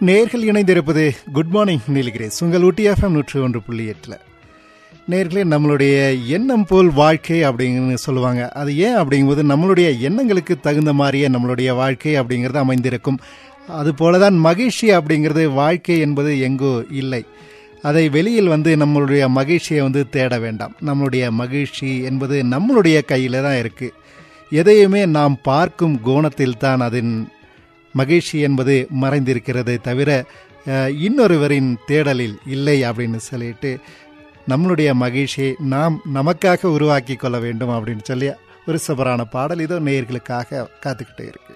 நேர்கள் இணைந்திருப்பது good morning நீலகிரேஸ் உங்கள் ஊட்டி எஃப்எம் நூற்றி ஒன்று புள்ளி எட்டில் நேர்களே நம்மளுடைய எண்ணம் போல் வாழ்க்கை அப்படின்னு சொல்லுவாங்க அது ஏன் அப்படிங்கும்போது நம்மளுடைய எண்ணங்களுக்கு தகுந்த மாதிரியே நம்மளுடைய வாழ்க்கை அப்படிங்கிறது அமைந்திருக்கும் அதுபோல தான் மகிழ்ச்சி அப்படிங்கிறது வாழ்க்கை என்பது எங்கோ இல்லை அதை வெளியில் வந்து நம்மளுடைய மகிழ்ச்சியை வந்து தேட வேண்டாம் நம்மளுடைய மகிழ்ச்சி என்பது நம்மளுடைய கையில் தான் இருக்குது எதையுமே நாம் பார்க்கும் கோணத்தில் தான் அதன் மகிழ்ச்சி என்பது மறைந்திருக்கிறதே தவிர அஹ், இன்னொருவரின் தேடலில் இல்லை அப்படின்னு சொல்லிட்டு நம்மளுடைய மகிழ்ச்சியை நாம் நமக்காக உருவாக்கி கொள்ள வேண்டும் அப்படின்னு சொல்லி ஒரு சபரான பாடல் இதோ நேயர்களுக்காக காத்துக்கிட்டே இருக்கு